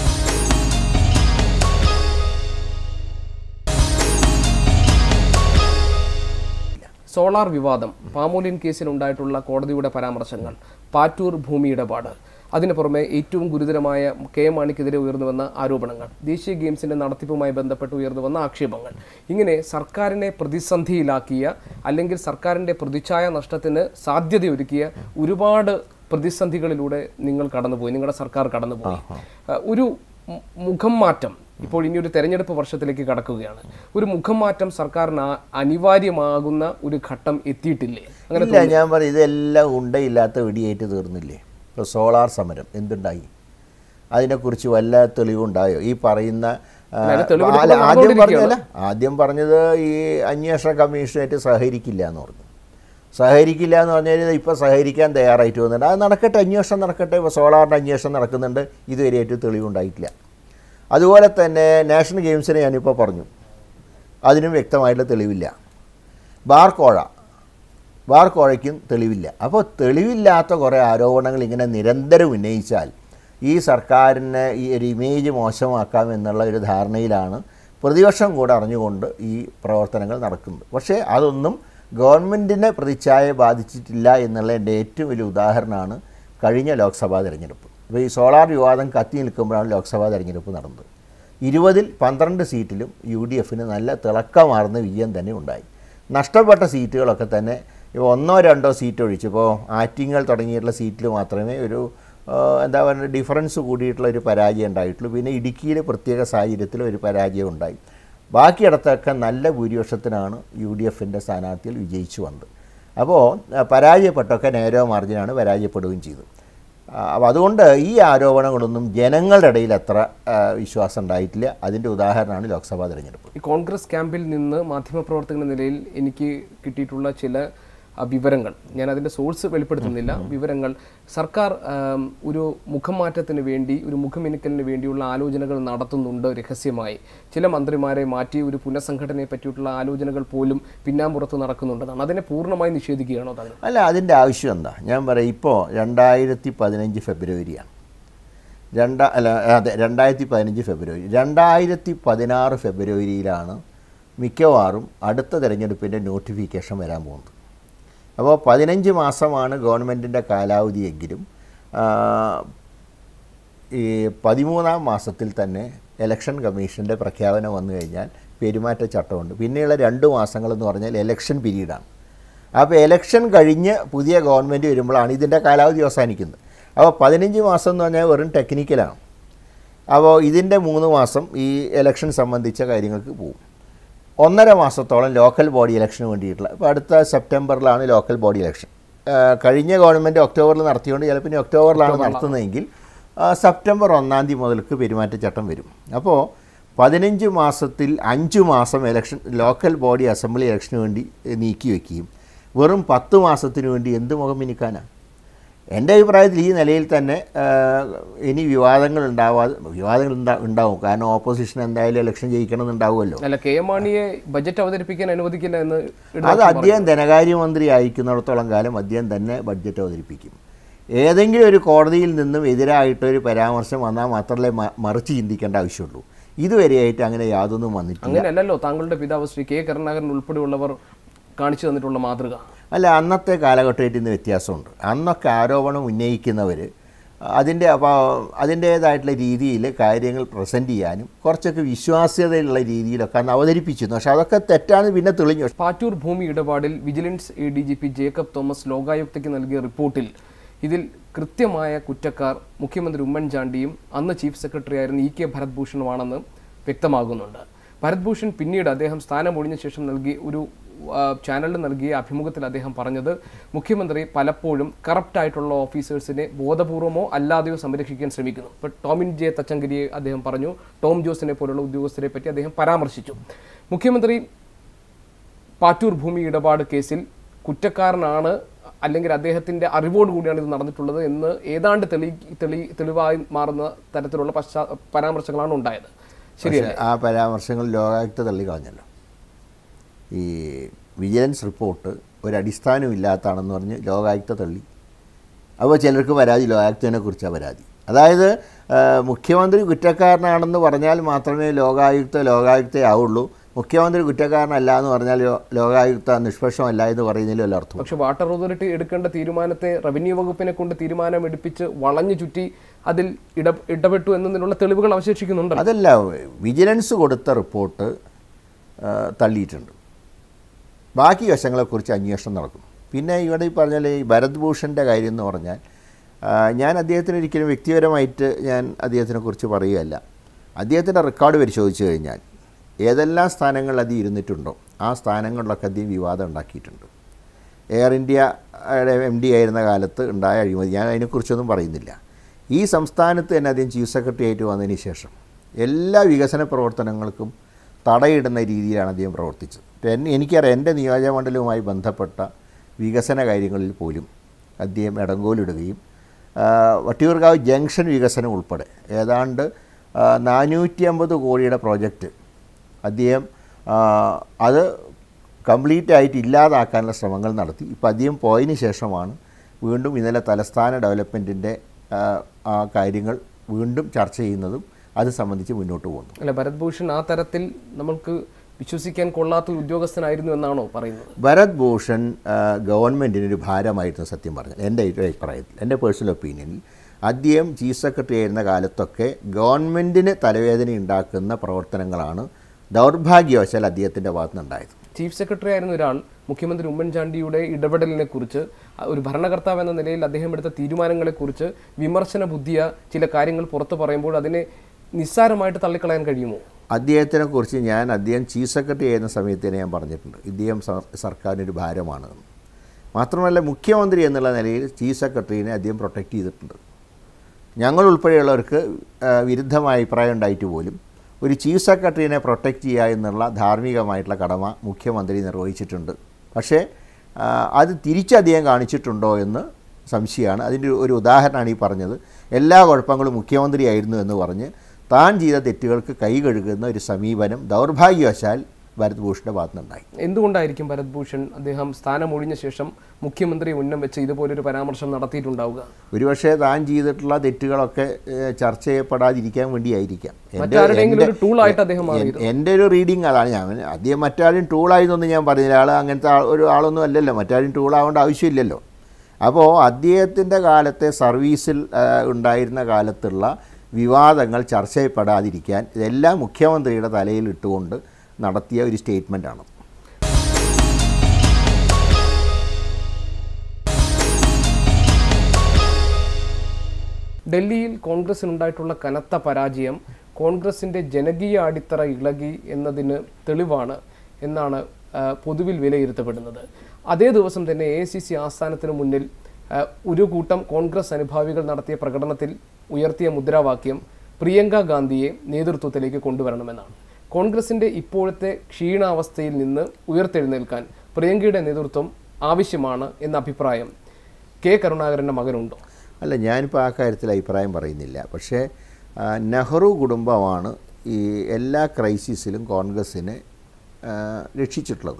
സോളാർ വിവാദം പാമോലിൻ കേസിൽ ഉണ്ടായിട്ടുള്ള കോടതിയുടെ പരാമർശങ്ങൾ പാറ്റൂർ ഭൂമി ഇടപാട് അതിന് പുറമെ ഏറ്റവും ഗുരുതരമായ കെ എം മാണിക്കെതിരെ ഉയർന്നു വന്ന ആരോപണങ്ങൾ ദേശീയ ഗെയിംസിന്റെ നടത്തിപ്പുമായി ബന്ധപ്പെട്ട് ഉയർന്നു വന്ന ആക്ഷേപങ്ങൾ ഇങ്ങനെ സർക്കാരിനെ പ്രതിസന്ധിയിലാക്കിയ അല്ലെങ്കിൽ സർക്കാരിന്റെ പ്രതിച്ഛായ നഷ്ടത്തിന് സാധ്യതയൊരുക്കിയ ഒരുപാട് പ്രതിസന്ധികളിലൂടെ നിങ്ങൾ കടന്നുപോയി നിങ്ങളുടെ സർക്കാർ കടന്നുപോയി അഹ് ഒരു മു- മുഖം മാറ്റം ഇപ്പോൾ ഇനി ഒരു തെരഞ്ഞെടുപ്പ് വർഷത്തിലേക്ക് കടക്കുകയാണ് ഒരു മുഖം മാറ്റം സർക്കാരിന് ആ- അനിവാര്യമാകുന്ന ഒരു ഘട്ടം എത്തിയിട്ടില്ലേ അങ്ങനെ ഇല്ല ഞാൻ പറയും ഇതെല്ലാം ഉണ്ടയില്ലാത്ത വെടിയേറ്റ് തീർന്നില്ലേ ഇപ്പോൾ സോളാർ സമരം എന്തുണ്ടായി അതിനെക്കുറിച്ച് വല്ല തെളിവുണ്ടായോ ഈ പറയുന്ന ആ, അല്ല, തെളിവെടുപ്പ് അല്ല, ആദ്യം നടന്നുകൊണ്ടിരിക്കുകയാണ്. പറഞ്ഞല്ല ആദ്യം പറഞ്ഞത് ഈ അന്വേഷണ കമ്മീഷനായിട്ട് സഹകരിക്കില്ല എന്ന് പറഞ്ഞു സഹകരിക്കില്ല എന്ന് പറഞ്ഞാൽ ഇപ്പോൾ സഹകരിക്കാൻ തയ്യാറായിട്ട് വന്നിട്ടുണ്ട് അത് നടക്കട്ടെ അന്വേഷണം നടക്കട്ടെ ഇപ്പോൾ സോളാറിൻ്റെ അന്വേഷണം നടക്കുന്നുണ്ട് ഇതുവരെയായിട്ട് തെളിവുണ്ടായിട്ടില്ല അതുപോലെ തന്നെ നാഷണൽ ഗെയിംസിനെ ഞാനിപ്പോൾ പറഞ്ഞു അതിനും വ്യക്തമായിട്ടുള്ള തെളിവില്ല ബാർ കോഴ ബാർ കോഴയ്ക്കും തെളിവില്ല അപ്പോൾ തെളിവില്ലാത്ത കുറേ ആരോപണങ്ങൾ ഇങ്ങനെ നിരന്തരം ഉന്നയിച്ചാൽ ഈ സർക്കാരിനെ ഈ ഒരു ഇമേജ് മോശമാക്കാം എന്നുള്ള ഒരു ധാരണയിലാണ് പ്രതിപക്ഷം കൂടെ അറിഞ്ഞുകൊണ്ട് ഈ പ്രവർത്തനങ്ങൾ നടക്കുന്നത് പക്ഷേ അതൊന്നും ഗവൺമെൻറ്റിനെ പ്രതിച്ഛായ ബാധിച്ചിട്ടില്ല എന്നുള്ള എൻ്റെ ഏറ്റവും വലിയ ഉദാഹരണമാണ് കഴിഞ്ഞ ലോക്സഭാ തെരഞ്ഞെടുപ്പ് അപ്പോൾ ഈ സോളാർ വിവാദം കത്തി നിൽക്കുമ്പോഴാണ് ലോക്സഭാ തെരഞ്ഞെടുപ്പ് നടന്നത് ഇരുപതിൽ പന്ത്രണ്ട് സീറ്റിലും യു ഡി എഫിന് നല്ല തിളക്കമാർന്ന വിജയം തന്നെ ഉണ്ടായി നഷ്ടപ്പെട്ട സീറ്റുകളൊക്കെ തന്നെ ഇപ്പോൾ ഒന്നോ രണ്ടോ സീറ്റ് ഒഴിച്ച് ഇപ്പോൾ ആറ്റിങ്ങൽ തുടങ്ങിയിട്ടുള്ള സീറ്റിൽ മാത്രമേ ഒരു ആ, എന്താ പറയുക ഡിഫറൻസ് കൂടിയിട്ടുള്ള ഒരു പരാജയം ഉണ്ടായിട്ടുള്ളൂ പിന്നെ ഇടുക്കിയിൽ പ്രത്യേക സാഹചര്യത്തിൽ ഒരു പരാജയം ഉണ്ടായി ബാക്കിയിടത്തൊക്കെ നല്ല ഭൂരിപക്ഷത്തിനാണ് യു ഡി എഫിൻ്റെ സ്ഥാനാർത്ഥികൾ വിജയിച്ചു വന്നത് അപ്പോൾ ആ, പരാജയപ്പെട്ടൊക്കെ നേരോ മാർജിനാണ് പരാജയപ്പെടുകയും ചെയ്തത് ആ, അപ്പോൾ അതുകൊണ്ട് ഈ ആരോപണങ്ങളൊന്നും ജനങ്ങളുടെ ഇടയിൽ അത്ര ആ, വിശ്വാസം ഉണ്ടായിട്ടില്ല അതിൻ്റെ ഉദാഹരണമാണ് ലോക്സഭാ തെരഞ്ഞെടുപ്പ് ഈ കോൺഗ്രസ് ക്യാമ്പിൽ നിന്ന് മാധ്യമപ്രവർത്തകൻ എന്ന നിലയിൽ എനിക്ക് കിട്ടിയിട്ടുള്ള ചില ആ, വിവരങ്ങൾ ഞാൻ അതിൻ്റെ സോഴ്സ് വെളിപ്പെടുത്തുന്നില്ല വിവരങ്ങൾ സർക്കാർ ആം, ഒരു മുഖം മാറ്റത്തിന് വേണ്ടി ഒരു മുഖമിനുക്കലിന് വേണ്ടിയുള്ള ആലോചനകൾ നടത്തുന്നുണ്ട് രഹസ്യമായി ചില മന്ത്രിമാരെ മാറ്റി ഒരു പുനഃസംഘടനയെ പറ്റിയിട്ടുള്ള ആലോചനകൾ പോലും പിന്നാമ്പുറത്ത് നടക്കുന്നുണ്ടെന്നാണ് അതിനെ പൂർണ്ണമായി നിഷേധിക്കുകയാണോ താങ്കൾ അല്ല അതിൻ്റെ ആവശ്യം എന്താ ഞാൻ പറയാം ഇപ്പോൾ രണ്ടായിരത്തി പതിനഞ്ച് ഫെബ്രുവരിയാണ് രണ്ടാ അല്ല അതെ രണ്ടായിരത്തി പതിനഞ്ച് ഫെബ്രുവരി രണ്ടായിരത്തി പതിനാറ് ഫെബ്രുവരിയിലാണ് മിക്കവാറും അടുത്ത തെരഞ്ഞെടുപ്പിൻ്റെ നോട്ടിഫിക്കേഷൻ വരാൻ പോകുന്നത് അപ്പോൾ പതിനഞ്ച് മാസമാണ് ഗവൺമെൻറ്റിൻ്റെ കാലാവധിയെങ്കിലും ആ, ഈ പതിമൂന്നാം മാസത്തിൽ തന്നെ ഇലക്ഷൻ കമ്മീഷൻ്റെ പ്രഖ്യാപനം വന്നു കഴിഞ്ഞാൽ പെരുമാറ്റച്ചട്ടമുണ്ട് പിന്നെയുള്ള രണ്ട് മാസങ്ങൾ എന്ന് പറഞ്ഞാൽ ഇലക്ഷൻ പീരീഡാണ് അപ്പോൾ ഇലക്ഷൻ കഴിഞ്ഞ് പുതിയ ഗവൺമെൻറ് വരുമ്പോഴാണ് ഇതിൻ്റെ കാലാവധി അവസാനിക്കുന്നത് അപ്പോൾ പതിനഞ്ച് മാസം എന്ന് പറഞ്ഞാൽ വെറും ടെക്നിക്കലാണ് അപ്പോൾ ഇതിൻ്റെ മൂന്ന് മാസം ഈ ഇലക്ഷൻ സംബന്ധിച്ച കാര്യങ്ങൾക്ക് പോകും ഒന്നര മാസത്തോളം ലോക്കൽ ബോഡി ഇലക്ഷന് വേണ്ടിയിട്ടുള്ള ഇപ്പോൾ അടുത്ത സെപ്റ്റംബറിലാണ് ലോക്കൽ ബോഡി ഇലക്ഷൻ ആ, കഴിഞ്ഞ ഗവൺമെൻറ് ഒക്ടോബറിൽ നടത്തിയോണ്ട് ചിലപ്പോൾ ഇനി ഒക്ടോബറിലാണ് നടത്തുന്നതെങ്കിൽ ആ, സെപ്റ്റംബർ ഒന്നാം തീയതി മുതൽക്ക് പെരുമാറ്റച്ചട്ടം വരും അപ്പോൾ പതിനഞ്ച് മാസത്തിൽ അഞ്ച് മാസം ഇലക്ഷൻ ലോക്കൽ ബോഡി അസംബ്ലി ഇലക്ഷന് വേണ്ടി ഏ, നീക്കി വയ്ക്കുകയും വെറും പത്ത് മാസത്തിന് വേണ്ടി എന്ത് മുഖം മിനിക്കാനാണ് എൻ്റെ അഭിപ്രായത്തിൽ ഈ നിലയിൽ തന്നെ ആ, ഇനി വിവാദങ്ങൾ ഉണ്ടാവാതെ വിവാദങ്ങൾ ഉണ്ടാ- ഉണ്ടാവും കാരണം ഓപ്പോസിഷൻ എന്തായാലും ഇലക്ഷൻ ജയിക്കണമെന്നുണ്ടാവുമല്ലോ അല്ല കെ എം മാണിയെ ബജറ്റ് അവതരിപ്പിക്കാൻ അനുവദിക്കില്ല എന്ന് അത് ഇടതുപക്ഷം അദ്ദേഹം ധനകാര്യമന്ത്രി ആയിരിക്കുന്നിടത്തോളം കാലം അദ്ദേഹം തന്നെ ബഡ്ജറ്റ് അവതരിപ്പിക്കും ഏതെങ്കിലും ഒരു കോടതിയിൽ നിന്നും എതിരായിട്ടൊരു പരാമർശം വന്നാൽ മാത്രമേ മ- മറിച്ച് ചിന്തിക്കേണ്ട ആവശ്യമുള്ളൂ ഇതുവരെയായിട്ട് അങ്ങനെ യാതൊന്നും വന്നിട്ടില്ല അങ്ങനെയല്ലല്ലോ താങ്കളുടെ പിതാവ് ശ്രീ കെ കരുണാകരൻ ഉൾപ്പെടെയുള്ളവർ കാണിച്ചു തന്നിട്ടുള്ള മാതൃക അല്ല അന്നത്തെ കാലഘട്ടമായിട്ട് ഇന്ന് വ്യത്യാസമുണ്ട് അന്നൊക്കെ ആരോപണം ഉന്നയിക്കുന്നവർ അതിൻ്റെ അപ്പോൾ അതിൻ്റേതായിട്ടുള്ള രീതിയിൽ കാര്യങ്ങൾ പ്രസൻറ്റ് ചെയ്യാനും കുറച്ചൊക്കെ വിശ്വാസ്യതയുള്ള രീതിയിലൊക്കെ അന്ന് അവതരിപ്പിച്ചിരുന്നു പക്ഷെ അതൊക്കെ തെറ്റാണ് പിന്നെ തെളിഞ്ഞു പാറ്റൂർ ഭൂമി ഇടപാടിൽ vigilance A D G P Jacob Thomas ലോകായുക്തയ്ക്ക് നൽകിയ റിപ്പോർട്ടിൽ ഇതിൽ കൃത്യമായ കുറ്റക്കാർ മുഖ്യമന്ത്രി ഉമ്മൻചാണ്ടിയും അന്ന് ചീഫ് സെക്രട്ടറി ആയിരുന്ന ഇ കെ ഭരത് ഭൂഷണുമാണെന്ന് വ്യക്തമാകുന്നുണ്ട് ഭരത് ഭൂഷൺ പിന്നീട് അദ്ദേഹം സ്ഥാനമൊഴിഞ്ഞ ശേഷം നൽകി ഒരു ആ, ചാനലിന് നൽകിയ അഭിമുഖത്തിൽ അദ്ദേഹം പറഞ്ഞത് മുഖ്യമന്ത്രി പലപ്പോഴും കറപ്റ്റ് ആയിട്ടുള്ള ഓഫീസേഴ്സിനെ ബോധപൂർവമോ അല്ലാതെയോ സംരക്ഷിക്കാൻ ശ്രമിക്കുന്നു ഇപ്പോൾ ടോമിൻ ജെ തച്ചങ്കരിയെ അദ്ദേഹം പറഞ്ഞു ടോം ജോസിനെ പോലുള്ള ഉദ്യോഗസ്ഥരെ പറ്റി അദ്ദേഹം പരാമർശിച്ചു മുഖ്യമന്ത്രി പാറ്റൂർ ഭൂമി ഇടപാട് കേസിൽ കുറ്റക്കാരനാണ് അല്ലെങ്കിൽ അദ്ദേഹത്തിന്റെ അറിവോട് കൂടിയാണ് ഇത് നടന്നിട്ടുള്ളത് എന്ന് ഏതാണ്ട് തെളി തെളി തെളിവായി മാറുന്ന തരത്തിലുള്ള പശ്ചാ പരാമർശങ്ങളാണ് ഉണ്ടായത് ശരിയല്ലേ പക്ഷേ ആ പരാമർശങ്ങൾ ലോകായുക്ത തള്ളിക്കളഞ്ഞല്ലോ ഈ വിജിലൻസ് റിപ്പോർട്ട് ഒരു അടിസ്ഥാനവും ഇല്ലാത്തതാണെന്ന് പറഞ്ഞ് ലോകായുക്ത തള്ളി അപ്പോൾ ചിലർക്ക് പരാതി ലോകായുക്തനെ കുറിച്ചാണ് പരാതി അതായത് ആ, മുഖ്യമന്ത്രി കുറ്റക്കാരനാണെന്ന് പറഞ്ഞാൽ മാത്രമേ ലോകായുക്ത ലോകായുക്തയാവുള്ളൂ മുഖ്യമന്ത്രി കുറ്റക്കാരനല്ല എന്ന് പറഞ്ഞാൽ ലോ- ലോകായുക്ത നിഷ്പക്ഷമല്ല എന്ന് പറയുന്നതിൽ വല്ല അർത്ഥം പക്ഷെ വാട്ടർ അതോറിറ്റി എടുക്കേണ്ട തീരുമാനത്തെ റവന്യൂ വകുപ്പിനെ കൊണ്ട് തീരുമാനം എടുപ്പിച്ച് വളഞ്ഞു ചുറ്റി അതിൽ ഇട ഇടപെട്ടു എന്നതിനുള്ള തെളിവുകൾ അവശേഷിക്കുന്നുണ്ട് അതല്ല വിജിലൻസ് കൊടുത്ത റിപ്പോർട്ട് ആ, തള്ളിയിട്ടുണ്ട് ബാക്കി വശങ്ങളെക്കുറിച്ച് അന്വേഷണം നടക്കും പിന്നെ ഇവിടെ ഈ പറഞ്ഞാൽ ഈ ഭരത് ഭൂഷൻ്റെ കാര്യം എന്ന് പറഞ്ഞാൽ ആ, ഞാൻ അദ്ദേഹത്തിന് ഒരിക്കലും വ്യക്തിപരമായിട്ട് ഞാൻ അദ്ദേഹത്തിനെ കുറിച്ച് പറയുകയല്ല അദ്ദേഹത്തിൻ്റെ റെക്കോർഡ് പരിശോധിച്ച് കഴിഞ്ഞാൽ ഏതെല്ലാം സ്ഥാനങ്ങളിൽ അത് ഇരുന്നിട്ടുണ്ടോ ആ സ്ഥാനങ്ങളിലൊക്കെ അദ്ദേഹം വിവാദം ഉണ്ടാക്കിയിട്ടുണ്ട് എയർ ഇന്ത്യയുടെ എം ഡി ആയിരുന്ന കാലത്ത് ഉണ്ടായ അഴിമതി ഞാൻ അതിനെക്കുറിച്ചൊന്നും പറയുന്നില്ല ഈ സംസ്ഥാനത്ത് തന്നെ അദ്ദേഹം ചീഫ് സെക്രട്ടറി ആയിട്ട് വന്നതിന് ശേഷം എല്ലാ വികസന പ്രവർത്തനങ്ങൾക്കും തടയിടുന്ന രീതിയിലാണ് അദ്ദേഹം പ്രവർത്തിച്ചത് എൻ- എനിക്കറിയാം എൻ്റെ നിയോജകമണ്ഡലവുമായി ബന്ധപ്പെട്ട വികസന കാര്യങ്ങളിൽ പോലും അദ്ദേഹം ഇടങ്കോലിടുകയും ആ, വട്ടിയൂർക്കാവ് ജംഗ്ഷൻ വികസനം ഉൾപ്പെടെ ഏതാണ്ട് നാനൂറ്റി അമ്പത് കോടിയുടെ പ്രോജക്റ്റ് അദ്ദേഹം ആ, അത് കംപ്ലീറ്റ് ആയിട്ട് ഇല്ലാതാക്കാനുള്ള ശ്രമങ്ങൾ നടത്തി ഇപ്പോൾ അദ്ദേഹം പോയതിന് ശേഷമാണ് വീണ്ടും ഇന്നലെ തലസ്ഥാന ഡെവലപ്മെൻറ്റിൻ്റെ ആ കാര്യങ്ങൾ വീണ്ടും ചർച്ച ചെയ്യുന്നതും അത് സംബന്ധിച്ച് മുന്നോട്ട് പോകുന്നു അല്ല ഭരത് ഭൂഷൺ ആ തരത്തിൽ നമ്മൾക്ക് വിശ്വസിക്കാൻ കൊള്ളാത്ത ഒരു ഉദ്യോഗസ്ഥനായിരുന്നു എന്നാണോ പറയുന്നത് ഭരത് ഭൂഷൺ ആ, ഗവൺമെൻറ്റിന് ഒരു ഭാരമായിരുന്നു സത്യം പറഞ്ഞാൽ എൻ്റെ ഒരു അഭിപ്രായത്തിൽ എൻ്റെ പേഴ്സണൽ ഒപ്പീനിയനിൽ അദ്ദേഹം ചീഫ് സെക്രട്ടറി ആയിരുന്ന കാലത്തൊക്കെ ഗവൺമെൻറ്റിന് തലവേദന ഉണ്ടാക്കുന്ന പ്രവർത്തനങ്ങളാണ് ദൗർഭാഗ്യവശാൽ അദ്ദേഹത്തിൻ്റെ ഭാഗത്തുനിന്നുണ്ടായത് ചീഫ് സെക്രട്ടറി ആയിരുന്ന ഒരാൾ മുഖ്യമന്ത്രി ഉമ്മൻചാണ്ടിയുടെ ഇടപെടലിനെ കുറിച്ച് ഒരു ഭരണകർത്താവ് എന്ന നിലയിൽ അദ്ദേഹം എടുത്ത തീരുമാനങ്ങളെക്കുറിച്ച് വിമർശന ബുദ്ധിയ ചില കാര്യങ്ങൾ പുറത്തു പറയുമ്പോൾ അതിനെ നിസ്സാരമായിട്ട് തള്ളിക്കളയാൻ കഴിയുമോ അദ്ദേഹത്തിനെ കുറിച്ച് ഞാൻ അദ്ദേഹം ചീഫ് സെക്രട്ടറി ആയിരുന്ന സമയത്ത് തന്നെ ഞാൻ പറഞ്ഞിട്ടുണ്ട് ഇദ്ദേഹം സർ- സർക്കാരിനൊരു ഭാരമാണ് എന്ന്. മാത്രമല്ല മുഖ്യമന്ത്രി എന്നുള്ള നിലയിൽ ചീഫ് സെക്രട്ടറിനെ അദ്ദേഹം പ്രൊട്ടക്റ്റ് ചെയ്തിട്ടുണ്ട് ഞങ്ങൾ ഉൾപ്പെടെയുള്ളവർക്ക് ആ, വിരുദ്ധമായ അഭിപ്രായം ഉണ്ടായിട്ട് പോലും ഒരു ചീഫ് സെക്രട്ടറിനെ പ്രൊട്ടക്റ്റ് ചെയ്യുക എന്നുള്ള ധാർമ്മികമായിട്ടുള്ള കടമ മുഖ്യമന്ത്രി നിർവഹിച്ചിട്ടുണ്ട് പക്ഷേ ആ, അത് തിരിച്ചധികം കാണിച്ചിട്ടുണ്ടോ എന്ന് സംശയമാണ് അതിൻ്റെ ഒരു ഉദാഹരണമാണ് ഈ പറഞ്ഞത് എല്ലാ കുഴപ്പങ്ങളും മുഖ്യമന്ത്രിയായിരുന്നു എന്ന് പറഞ്ഞ് താൻ ചെയ്ത തെറ്റുകൾക്ക് കൈ കഴുകുന്ന ഒരു സമീപനം ദൗർഭാഗ്യവശാൽ ഭരത് ഭൂഷണിൻ്റെ ഭാഗത്തുനിന്നുണ്ടായി എന്തുകൊണ്ടായിരിക്കും ഭരത് ഭൂഷൺ അദ്ദേഹം സ്ഥാനമൊഴിഞ്ഞ ശേഷം മുഖ്യമന്ത്രി ഉന്നം വെച്ച് ഇതുപോലൊരു പരാമർശം നടത്തിയിട്ടുണ്ടാവുക ഒരുപക്ഷെ താൻ ചെയ്തിട്ടുള്ള തെറ്റുകളൊക്കെ ഏഹ്, ചർച്ച ചെയ്യപ്പെടാതിരിക്കാൻ വേണ്ടിയായിരിക്കാം എൻ്റെ- മറ്റാരുടെയെങ്കിലും എൻ്റെ- ഒരു ടൂളായിട്ട് അദ്ദേഹം മാറി എൻ- എൻ്റെ ഒരു റീഡിങ് അതാണ് ഞാൻ അദ്ദേഹം മറ്റാരും ടൂളായെന്നൊന്നും ഞാൻ പറഞ്ഞില്ല ആൾ അങ്ങനത്തെ ആൾ- ഒരു ആളൊന്നും അല്ലല്ലോ മറ്റാരും ടൂളാവേണ്ട ആവശ്യമില്ലല്ലോ അപ്പോൾ അദ്ദേഹത്തിൻ്റെ കാലത്തെ സർവീസിൽ ആ, ഉണ്ടായിരുന്ന കാലത്തുള്ള വിവാദങ്ങൾ ചർച്ച ചെയ്യപ്പെടാതിരിക്കാൻ ഇതെല്ലാം മുഖ്യമന്ത്രിയുടെ തലയിൽ ഇട്ടുകൊണ്ട് നടത്തിയ ഒരു സ്റ്റേറ്റ്മെൻറ്റാണ് ഡൽഹിയിൽ കോൺഗ്രസിനുണ്ടായിട്ടുള്ള കനത്ത പരാജയം കോൺഗ്രസിന്റെ ജനകീയ അടിത്തറ ഇളകി എന്നതിന് തെളിവാണ് എന്നാണ് ആ, പൊതുവിൽ വിലയിരുത്തപ്പെടുന്നത് അതേ ദിവസം തന്നെ എ സി സി ആസ്ഥാനത്തിന് മുന്നിൽ ആ, ഒരു കൂട്ടം കോൺഗ്രസ് അനുഭാവികൾ നടത്തിയ പ്രകടനത്തിൽ ഉയർത്തിയ മുദ്രാവാക്യം പ്രിയങ്ക ഗാന്ധിയെ നേതൃത്വത്തിലേക്ക് കൊണ്ടുവരണമെന്നാണ് കോൺഗ്രസിന്റെ ഇപ്പോഴത്തെ ക്ഷീണാവസ്ഥയിൽ നിന്ന് ഉയർത്തെഴുന്നേൽക്കാൻ പ്രിയങ്കയുടെ നേതൃത്വം ആവശ്യമാണ് എന്ന അഭിപ്രായം കെ കരുണാകരന്റെ മകനുണ്ടോ അല്ല ഞാനിപ്പോൾ ആ കാര്യത്തിൽ അഭിപ്രായം പറയുന്നില്ല പക്ഷേ ആ, നെഹ്റു കുടുംബമാണ് ഈ എല്ലാ ക്രൈസിസിലും കോൺഗ്രസ്സിനെ ആ, രക്ഷിച്ചിട്ടുള്ളത്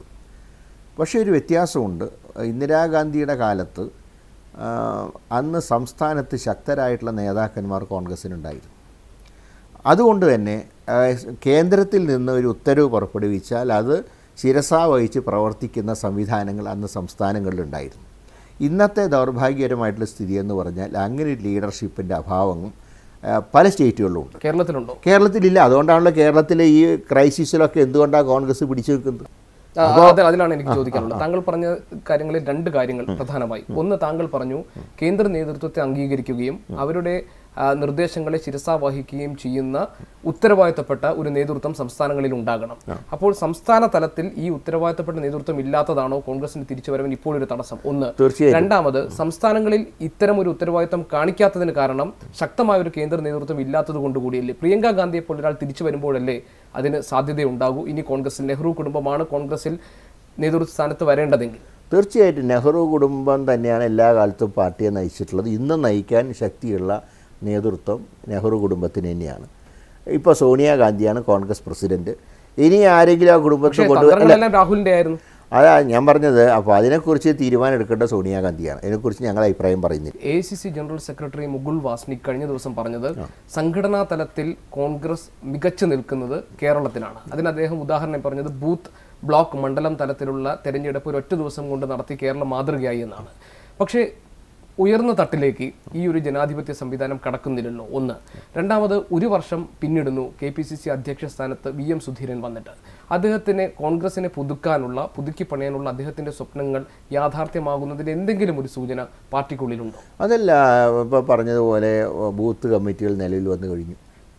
പക്ഷേ ഒരു വ്യത്യാസമുണ്ട് ഇന്ദിരാഗാന്ധിയുടെ കാലത്ത് ആ, അന്ന് സംസ്ഥാനത്ത് ശക്തരായിട്ടുള്ള നേതാക്കന്മാർ കോൺഗ്രസ്സിനുണ്ടായിരുന്നു അതുകൊണ്ട് തന്നെ ആ, കേന്ദ്രത്തിൽ നിന്ന് ഒരു ഉത്തരവ് പുറപ്പെടുവിച്ചാൽ അത് ശിരസാ വഹിച്ച് പ്രവർത്തിക്കുന്ന സംവിധാനങ്ങൾ അന്ന് സംസ്ഥാനങ്ങളിലുണ്ടായിരുന്നു ഇന്നത്തെ ദൗർഭാഗ്യകരമായിട്ടുള്ള സ്ഥിതി എന്ന് പറഞ്ഞാൽ അങ്ങനെ ഒരു ലീഡർഷിപ്പിൻ്റെ അഭാവവും ആ, പല സ്റ്റേറ്റുകളിലും ഉണ്ട് കേരളത്തിലുണ്ടോ കേരളത്തിലില്ല അതുകൊണ്ടാണല്ലോ കേരളത്തിലെ ഈ ക്രൈസിസിലൊക്കെ എന്തുകൊണ്ടാണ് കോൺഗ്രസ് പിടിച്ചു നിൽക്കുന്നത് ആ, അത് അതിലാണ് എനിക്ക് ചോദിക്കാനുള്ളത് താങ്കൾ പറഞ്ഞ കാര്യങ്ങളിൽ രണ്ട് കാര്യങ്ങൾ പ്രധാനമായി ഒന്ന് താങ്കൾ പറഞ്ഞു കേന്ദ്ര നേതൃത്വത്തെ അംഗീകരിക്കുകയും അവരുടെ ആ, നിർദ്ദേശങ്ങളെ ശിരസാ വഹിക്കുകയും ചെയ്യുന്ന ഉത്തരവാദിത്തപ്പെട്ട ഒരു നേതൃത്വം സംസ്ഥാനങ്ങളിൽ ഉണ്ടാകണം അപ്പോൾ സംസ്ഥാന തലത്തിൽ ഈ ഉത്തരവാദിത്തപ്പെട്ട നേതൃത്വം ഇല്ലാത്തതാണോ കോൺഗ്രസിന്റെ തിരിച്ചുവരവിന് ഇപ്പോൾ ഒരു തടസ്സം ഒന്ന് തീർച്ചയായും രണ്ടാമത് സംസ്ഥാനങ്ങളിൽ ഇത്തരം ഒരു ഉത്തരവാദിത്തം കാണിക്കാത്തതിന് കാരണം ശക്തമായ ഒരു കേന്ദ്ര നേതൃത്വം ഇല്ലാത്തത് കൊണ്ട് കൂടിയല്ലേ പ്രിയങ്ക ഗാന്ധിയെ പോലെ ഒരാൾ തിരിച്ചു വരുമ്പോഴല്ലേ അതിന് സാധ്യതയുണ്ടാകൂ ഇനി കോൺഗ്രസിൽ നെഹ്റു കുടുംബമാണ് കോൺഗ്രസിൽ നേതൃത്വ സ്ഥാനത്ത് വരേണ്ടതെങ്കിൽ തീർച്ചയായിട്ടും നെഹ്റു കുടുംബം തന്നെയാണ് എല്ലാ കാലത്തും പാർട്ടിയെ നയിച്ചിട്ടുള്ളത് ഇന്ന് നയിക്കാൻ ശക്തിയുള്ള നേതൃത്വം നെഹ്റു കുടുംബത്തിന് തന്നെയാണ് ഇപ്പോൾ സോണിയാഗാന്ധിയാണ് കോൺഗ്രസ് പ്രസിഡന്റ് ഇനി ആരെങ്കിലും ആ കുടുംബത്തെ പക്ഷേ കൊണ്ട് തന്ത്രങ്ങളെല്ലാം രാഹുലിന്റെ ആയിരുന്നു അതാ ഞാൻ പറഞ്ഞത് അപ്പോൾ അതിനെക്കുറിച്ച് തീരുമാനം എടുക്കേണ്ട സോണിയാഗാന്ധിയാണ് അതിനെക്കുറിച്ച് ഞങ്ങൾ അഭിപ്രായം പറയുന്നില്ല A C C general secretary Mukul Wasnik കഴിഞ്ഞ ദിവസം പറഞ്ഞത് സംഘടനാ തലത്തിൽ കോൺഗ്രസ് മികച്ചു നിൽക്കുന്നത് കേരളത്തിലാണ് അതിന് അദ്ദേഹം ഉദാഹരണം പറഞ്ഞത് ബൂത്ത് ബ്ലോക്ക് മണ്ഡലം തലത്തിലുള്ള തെരഞ്ഞെടുപ്പ് ഒരൊറ്റ ദിവസം കൊണ്ട് നടത്തി കേരളം മാതൃകയായി എന്നാണ് പക്ഷേ ഉയർന്ന തട്ടിലേക്ക് ഈ ഒരു ജനാധിപത്യ സംവിധാനം കടക്കുന്നില്ലല്ലോ ഒന്ന് രണ്ടാമത് ഒരു വർഷം പിന്നിടുന്നു കെ പി സി സി അധ്യക്ഷ സ്ഥാനത്ത് വി എം സുധീരൻ വന്നിട്ട് അദ്ദേഹത്തിന് കോൺഗ്രസിനെ പുതുക്കാനുള്ള പുതുക്കി പണിയാനുള്ള അദ്ദേഹത്തിന്റെ സ്വപ്നങ്ങൾ യാഥാർത്ഥ്യമാകുന്നതിന് എന്തെങ്കിലും ഒരു സൂചന പാർട്ടിക്കുള്ളിലുണ്ടോ അതല്ല ഇപ്പോൾ പറഞ്ഞതുപോലെ ബൂത്ത് കമ്മിറ്റികൾ നിലവിൽ വന്നു കഴിഞ്ഞു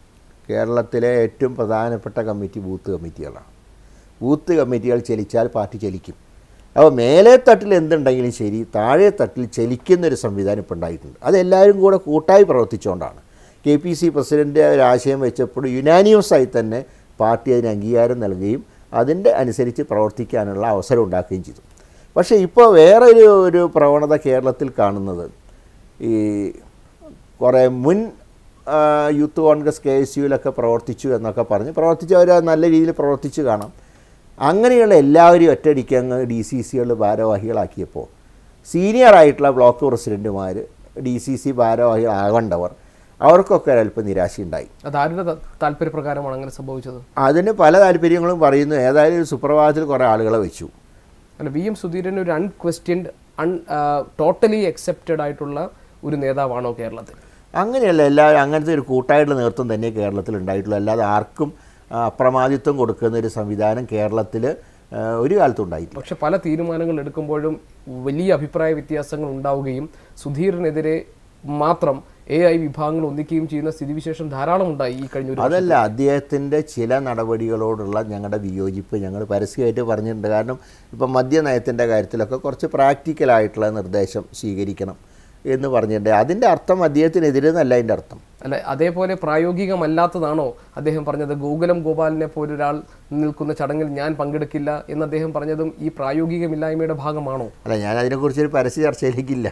കേരളത്തിലെ ഏറ്റവും പ്രധാനപ്പെട്ട കമ്മിറ്റി ബൂത്ത് കമ്മിറ്റികളാണ് ബൂത്ത് കമ്മിറ്റികൾ ചലിച്ചാൽ പാർട്ടി ചലിക്കും അപ്പോൾ മേലെ തട്ടിൽ എന്തുണ്ടെങ്കിലും ശരി താഴെ തട്ടിൽ ചലിക്കുന്നൊരു സംവിധാനം ഇപ്പോൾ ഉണ്ടായിട്ടുണ്ട് അതെല്ലാവരും കൂടെ കൂട്ടായി പ്രവർത്തിച്ചുകൊണ്ടാണ് കെ പി സി പ്രസിഡൻ്റ് ഒരു ആശയം വെച്ചപ്പോൾ യുനാനിയസ് ആയി തന്നെ പാർട്ടി അതിന് അംഗീകാരം നൽകുകയും അതിൻ്റെ അനുസരിച്ച് പ്രവർത്തിക്കാനുള്ള അവസരം ഉണ്ടാക്കുകയും ചെയ്തു പക്ഷേ ഇപ്പോൾ വേറെ ഒരു ഒരു പ്രവണത കേരളത്തിൽ കാണുന്നത് ഈ കുറേ മുൻ ആ, യൂത്ത് കോൺഗ്രസ് കെ എസ് യുവിലൊക്കെ പ്രവർത്തിച്ചു എന്നൊക്കെ പറഞ്ഞ് പ്രവർത്തിച്ചവർ നല്ല രീതിയിൽ പ്രവർത്തിച്ചു കാണാം അങ്ങനെയുള്ള എല്ലാവരെയും ഒറ്റയടിക്ക് അങ്ങ് ഡി സി സികൾ ഭാരവാഹികളാക്കിയപ്പോൾ സീനിയർ ആയിട്ടുള്ള ബ്ലോക്ക് പ്രസിഡൻറ്റുമാർ ഡി സി സി ഭാരവാഹികളാകേണ്ടവർ അവർക്കൊക്കെ ഒരല്പം നിരാശയുണ്ടായി അത് ആരുടെ ത- താല്പര്യപ്രകാരമാണ് അങ്ങനെ സംഭവിച്ചത് അതിന് പല താല്പര്യങ്ങളും പറയുന്നു ഏതായാലും ഒരു സുപ്രഭാതത്തിൽ കുറേ ആളുകളെ വെച്ചു അല്ല വി എം സുധീരൻ ഒരു അൺക്വസ്റ്റ്യൻഡ് അൺ ടോട്ടലി അക്സെപ്റ്റഡ് ആയിട്ടുള്ള ഒരു നേതാവാണോ കേരളത്തിൽ അങ്ങനെയല്ല എല്ലാവരും അങ്ങനത്തെ ഒരു കൂട്ടായിട്ടുള്ള നേതൃത്വം തന്നെ കേരളത്തിൽ ഉണ്ടായിട്ടുള്ളൂ അല്ലാതെ ആർക്കും ആ, അപ്രമാദിത്വം കൊടുക്കുന്ന ഒരു സംവിധാനം കേരളത്തിൽ ഒരു കാലത്തും ഉണ്ടായിട്ടില്ല പക്ഷെ പല തീരുമാനങ്ങൾ എടുക്കുമ്പോഴും വലിയ അഭിപ്രായ വ്യത്യാസങ്ങൾ ഉണ്ടാവുകയും സുധീറിനെതിരെ മാത്രം എ ഐ വിഭാഗങ്ങൾ ഒന്നിക്കുകയും ചെയ്യുന്ന സ്ഥിതിവിശേഷം ധാരാളം ഉണ്ടായി ഈ കഴിഞ്ഞ ഒരു അതല്ല അദ്ദേഹത്തിൻ്റെ ചില നടപടികളോടുള്ള ഞങ്ങളുടെ വിയോജിപ്പ് ഞങ്ങൾ പരസ്യമായിട്ട് പറഞ്ഞിട്ടുണ്ട് കാരണം ഇപ്പം മദ്യനയത്തിൻ്റെ കാര്യത്തിലൊക്കെ കുറച്ച് പ്രാക്ടിക്കലായിട്ടുള്ള നിർദ്ദേശം സ്വീകരിക്കണം എന്ന് പറഞ്ഞിട്ടുണ്ട് അതിൻ്റെ അർത്ഥം അദ്ദേഹത്തിനെതിരെ എന്നല്ല അതിൻ്റെ അർത്ഥം അല്ല അതേപോലെ പ്രായോഗികമല്ലാത്തതാണോ അദ്ദേഹം പറഞ്ഞത് ഗോകുലം ഗോപാലിനെ പോലൊരാൾ നിൽക്കുന്ന ചടങ്ങിൽ ഞാൻ പങ്കെടുക്കില്ല എന്ന് അദ്ദേഹം പറഞ്ഞതും ഈ പ്രായോഗികമില്ലായ്മയുടെ ഭാഗമാണോ അല്ല ഞാൻ അതിനെക്കുറിച്ചൊരു പരസ്യ ചർച്ചയിലേക്കില്ല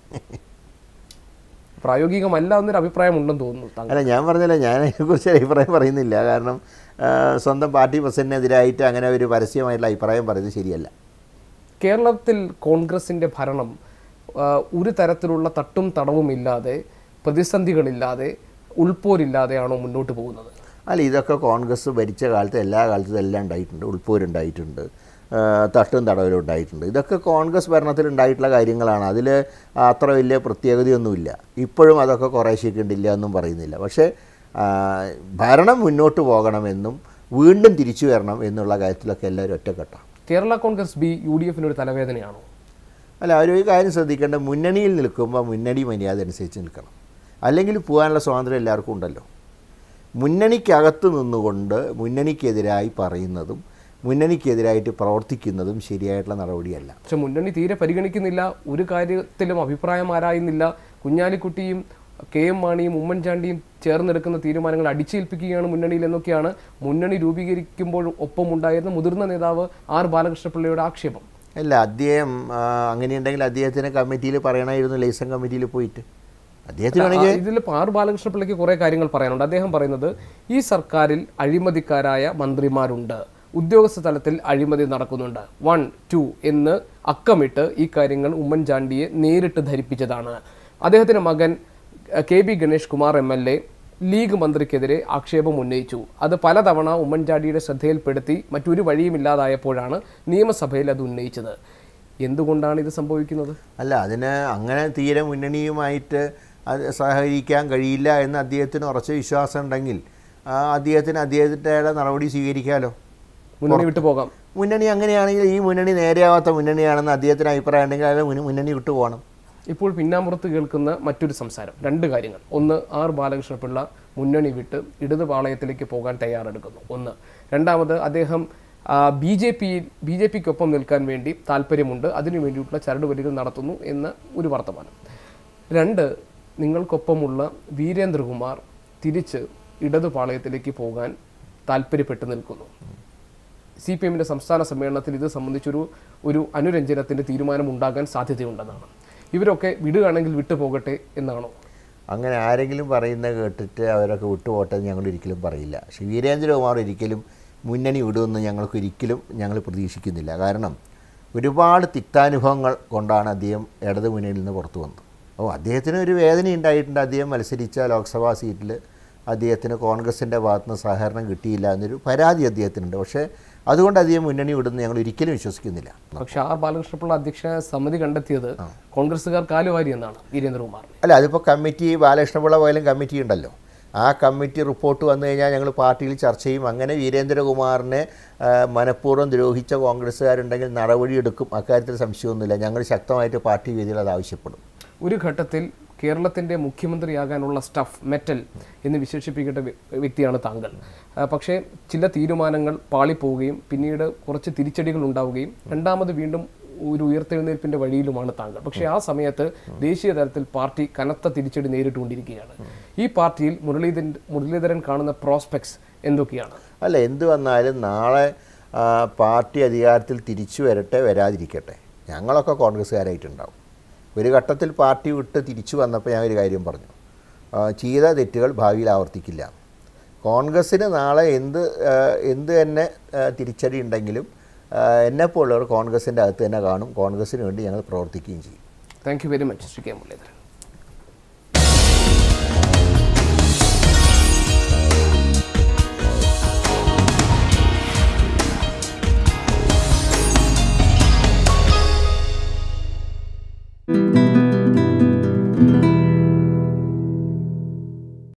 പ്രായോഗികമല്ല എന്നൊരു അഭിപ്രായം ഉണ്ടെന്ന് തോന്നുന്നു താങ്കൾ അല്ല ഞാൻ പറഞ്ഞില്ല ഞാൻ അതിനെക്കുറിച്ച് അഭിപ്രായം പറയുന്നില്ല കാരണം ആ, സ്വന്തം പാർട്ടി പ്രസിഡന്റിനെതിരായിട്ട് അങ്ങനെ ഒരു പരസ്യമായിട്ടുള്ള അഭിപ്രായം പറയുന്നത് ശരിയല്ല കേരളത്തിൽ കോൺഗ്രസിന്റെ ഭരണം ആ, ഒരു തരത്തിലുള്ള തട്ടും തടവും ഇല്ലാതെ പ്രതിസന്ധികളില്ലാതെ ഉൾപോരില്ലാതെയാണോ മുന്നോട്ട് പോകുന്നത് അല്ല ഇതൊക്കെ കോൺഗ്രസ് ഭരിച്ച കാലത്ത് എല്ലാ കാലത്തും എല്ലാം ഉണ്ടായിട്ടുണ്ട് ഉൾപ്പോരുണ്ടായിട്ടുണ്ട് ആ, തട്ടും തടവലും ഉണ്ടായിട്ടുണ്ട് ഇതൊക്കെ കോൺഗ്രസ് ഭരണത്തിൽ ഉണ്ടായിട്ടുള്ള കാര്യങ്ങളാണ് അതിൽ അത്ര വലിയ പ്രത്യേകതയൊന്നുമില്ല ഇപ്പോഴും അതൊക്കെ കുറേശ്ശേക്ക് ഉണ്ടില്ല എന്നും പറയുന്നില്ല പക്ഷേ ആ, ഭരണം മുന്നോട്ട് പോകണമെന്നും വീണ്ടും തിരിച്ചു വരണം എന്നുള്ള കാര്യത്തിലൊക്കെ എല്ലാവരും ഒറ്റക്കെട്ടാണ് Kerala Congress B U D എഫിന് ഒരു തലവേദനയാണോ അല്ല അവർ ഒരു കാര്യം ശ്രദ്ധിക്കേണ്ട മുന്നണിയിൽ നിൽക്കുമ്പോൾ മുന്നണി മര്യാദ അനുസരിച്ച് നിൽക്കണം അല്ലെങ്കിൽ പോകാനുള്ള സ്വാതന്ത്ര്യം എല്ലാവർക്കും ഉണ്ടല്ലോ മുന്നണിക്കകത്ത് നിന്നുകൊണ്ട് മുന്നണിക്കെതിരായി പറയുന്നതും മുന്നണിക്കെതിരായിട്ട് പ്രവർത്തിക്കുന്നതും ശരിയായിട്ടുള്ള നടപടിയല്ല പക്ഷെ മുന്നണി തീരെ പരിഗണിക്കുന്നില്ല ഒരു കാര്യത്തിലും അഭിപ്രായം ആരായുന്നില്ല കുഞ്ഞാലിക്കുട്ടിയും കെ എം മാണിയും ഉമ്മൻചാണ്ടിയും ചേർന്നെടുക്കുന്ന തീരുമാനങ്ങൾ അടിച്ചേൽപ്പിക്കുകയാണ് മുന്നണിയിൽ എന്നൊക്കെയാണ് മുന്നണി രൂപീകരിക്കുമ്പോൾ ഒപ്പമുണ്ടായിരുന്ന മുതിർന്ന നേതാവ് ആർ ബാലകൃഷ്ണപിള്ളയുടെ ആക്ഷേപം അല്ല അദ്ദേഹം ആ, അങ്ങനെയുണ്ടെങ്കിൽ അദ്ദേഹത്തിന് കമ്മിറ്റിയിൽ പറയണമായിരുന്നു ലൈസൺ കമ്മിറ്റിയിൽ പോയിട്ട് അദ്ദേഹത്തിന് വേണമെങ്കിൽ ഇതിൽ ആർ ബാലകൃഷ്ണപിള്ളയ്ക്ക് കുറെ കാര്യങ്ങൾ പറയാനുണ്ട് അദ്ദേഹം പറയുന്നത് ഈ സർക്കാരിൽ അഴിമതിക്കാരായ മന്ത്രിമാരുണ്ട് ഉദ്യോഗസ്ഥ തലത്തിൽ അഴിമതി നടക്കുന്നുണ്ട് വൺ ടു എന്ന് അക്കമിട്ട് ഈ കാര്യങ്ങൾ ഉമ്മൻചാണ്ടിയെ നേരിട്ട് ധരിപ്പിച്ചതാണ് അദ്ദേഹത്തിന്റെ മകൻ അഹ്, K B Ganesh Kumar M L A league മന്ത്രിക്കെതിരെ ആക്ഷേപം ഉന്നയിച്ചു അത് പലതവണ ഉമ്മൻചാണ്ടിയുടെ ശ്രദ്ധയിൽപ്പെടുത്തി മറ്റൊരു വഴിയുമില്ലാതായപ്പോഴാണ് നിയമസഭയിൽ അത് ഉന്നയിച്ചത് എന്തുകൊണ്ടാണ് ഇത് സംഭവിക്കുന്നത് അല്ല അതിന് അങ്ങനെ തീരെ മുന്നണിയുമായിട്ട് അത് സഹകരിക്കാൻ കഴിയില്ല എന്ന് അദ്ദേഹത്തിന് ഉറച്ച വിശ്വാസം ഉണ്ടെങ്കിൽ ആ, അദ്ദേഹത്തിന് അദ്ദേഹത്തിൻ്റെ നടപടി സ്വീകരിക്കാമല്ലോ മുന്നണി വിട്ടു പോകാം മുന്നണി അങ്ങനെയാണെങ്കിൽ ഈ മുന്നണി നേരെയാവാത്ത മുന്നണിയാണെന്ന് അദ്ദേഹത്തിന് അഭിപ്രായം ഉണ്ടെങ്കിൽ അത് മുന്ന- മുന്നണി വിട്ടു പോകണം ഇപ്പോൾ പിന്നാമ്പുറത്ത് കേൾക്കുന്ന മറ്റൊരു സംസാരം രണ്ട് കാര്യങ്ങൾ ഒന്ന് ആർ ബാലകൃഷ്ണപിള്ള മുന്നണി വിട്ട് ഇടത് പാളയത്തിലേക്ക് പോകാൻ തയ്യാറെടുക്കുന്നു ഒന്ന് രണ്ടാമത് അദ്ദേഹം B J P B J പിക്കൊപ്പം നിൽക്കാൻ വേണ്ടി താല്പര്യമുണ്ട് അതിനു വേണ്ടിയിട്ടുള്ള ചരടുവലികൾ നടത്തുന്നു എന്ന ഒരു വർത്തമാനം രണ്ട് നിങ്ങൾക്കൊപ്പമുള്ള വീരേന്ദ്രകുമാർ തിരിച്ച് ഇടതു പാളയത്തിലേക്ക് പോകാൻ താല്പര്യപ്പെട്ട് നിൽക്കുന്നു സി പി എമ്മിൻ്റെ സംസ്ഥാന സമ്മേളനത്തിൽ ഇത് സംബന്ധിച്ചൊരു ഒരു അനുരഞ്ജനത്തിൻ്റെ തീരുമാനം ഉണ്ടാകാൻ സാധ്യതയുണ്ടെന്നാണ് ഇവരൊക്കെ വിടുകയാണെങ്കിൽ വിട്ടു പോകട്ടെ എന്നാണോ അങ്ങനെ ആരെങ്കിലും പറയുന്നത് കേട്ടിട്ട് അവരൊക്കെ വിട്ടുപോട്ടെ എന്ന് ഞങ്ങൾ ഒരിക്കലും പറയില്ല പക്ഷേ വീരേന്ദ്രകുമാർ ഒരിക്കലും മുന്നണി വിടുമെന്ന് ഞങ്ങൾക്ക് ഒരിക്കലും ഞങ്ങൾ പ്രതീക്ഷിക്കുന്നില്ല കാരണം ഒരുപാട് തിക്താനുഭവങ്ങൾ കൊണ്ടാണ് അദ്ദേഹം ഇടത് മുന്നണിയിൽ നിന്ന് പുറത്തു വന്നത് അപ്പോൾ അദ്ദേഹത്തിന് ഒരു വേദന ഉണ്ടായിട്ടുണ്ട് അദ്ദേഹം മത്സരിച്ച ലോക്സഭാ സീറ്റിൽ അദ്ദേഹത്തിന് കോൺഗ്രസിൻ്റെ ഭാഗത്തുനിന്ന് സഹകരണം കിട്ടിയില്ല എന്നൊരു പരാതി അദ്ദേഹത്തിനുണ്ട് പക്ഷേ അതുകൊണ്ട് അദ്ദേഹം മുന്നണി വിടുമെന്ന് ഞങ്ങൾ ഒരിക്കലും വിശ്വസിക്കുന്നില്ല പക്ഷെ ആർ ബാലകൃഷ്ണപിള്ള അധ്യക്ഷ സമിതി കണ്ടെത്തിയത് കോൺഗ്രസ്സുകാർ കാലുവാരി എന്നാണ് വീരേന്ദ്രകുമാർ അല്ല അതിപ്പോൾ കമ്മിറ്റി ബാലകൃഷ്ണപിള്ള പോയാലും കമ്മിറ്റി ഉണ്ടല്ലോ ആ കമ്മിറ്റി റിപ്പോർട്ട് വന്നു കഴിഞ്ഞാൽ ഞങ്ങൾ പാർട്ടിയിൽ ചർച്ച ചെയ്യും അങ്ങനെ വീരേന്ദ്രകുമാറിനെ ആ, മനഃപൂർവ്വം ദ്രോഹിച്ച കോൺഗ്രസ്സുകാരുണ്ടെങ്കിൽ നടപടിയെടുക്കും അക്കാര്യത്തിൽ സംശയമൊന്നുമില്ല ഞങ്ങൾ ശക്തമായിട്ട് പാർട്ടി വേദിയിൽ അത് ആവശ്യപ്പെടും ഒരു ഘട്ടത്തിൽ കേരളത്തിൻ്റെ മുഖ്യമന്ത്രിയാകാനുള്ള സ്റ്റഫ് മെറ്റൽ എന്ന് വിശേഷിപ്പിക്കേണ്ട വ്യ- വ്യക്തിയാണ് താങ്കൾ ആ, പക്ഷേ ചില തീരുമാനങ്ങൾ പാളിപ്പോവുകയും പിന്നീട് കുറച്ച് തിരിച്ചടികൾ ഉണ്ടാവുകയും രണ്ടാമത് വീണ്ടും ഒരു ഉയർത്തെഴുന്നേൽപ്പിന്റെ വഴിയിലുമാണ് താങ്കൾ പക്ഷേ ആ സമയത്ത് ദേശീയ തലത്തിൽ പാർട്ടി കനത്ത തിരിച്ചടി നേരിട്ടുകൊണ്ടിരിക്കുകയാണ് ഈ പാർട്ടിയിൽ മുരളീധരൻ മുരളീധരൻ കാണുന്ന പ്രോസ്പെക്ട്സ് എന്തൊക്കെയാണ് അല്ല എന്ത് വന്നാലും നാളെ ആ, പാർട്ടി അധികാരത്തിൽ തിരിച്ചു വരട്ടെ വരാതിരിക്കട്ടെ ഞങ്ങളൊക്കെ കോൺഗ്രസ്സുകാരായിട്ടുണ്ടാവും ഒരു ഘട്ടത്തിൽ പാർട്ടി വിട്ട് തിരിച്ചു വന്നപ്പോൾ ഞാൻ ഒരു കാര്യം പറഞ്ഞു ആ, ചെയ്ത തെറ്റുകൾ ഭാവിയിൽ ആവർത്തിക്കില്ല കോൺഗ്രസ്സിന് നാളെ എന്ത് ആ, എന്ത് തന്നെ ആ, തിരിച്ചടി ഉണ്ടെങ്കിലും ആ, എന്നെപ്പോലുള്ളവർ കോൺഗ്രസിൻ്റെ അകത്ത് തന്നെ കാണും കോൺഗ്രസ്സിന് വേണ്ടി ഞങ്ങൾ പ്രവർത്തിക്കുകയും ചെയ്യും thank you very much Shri K Muraleedharan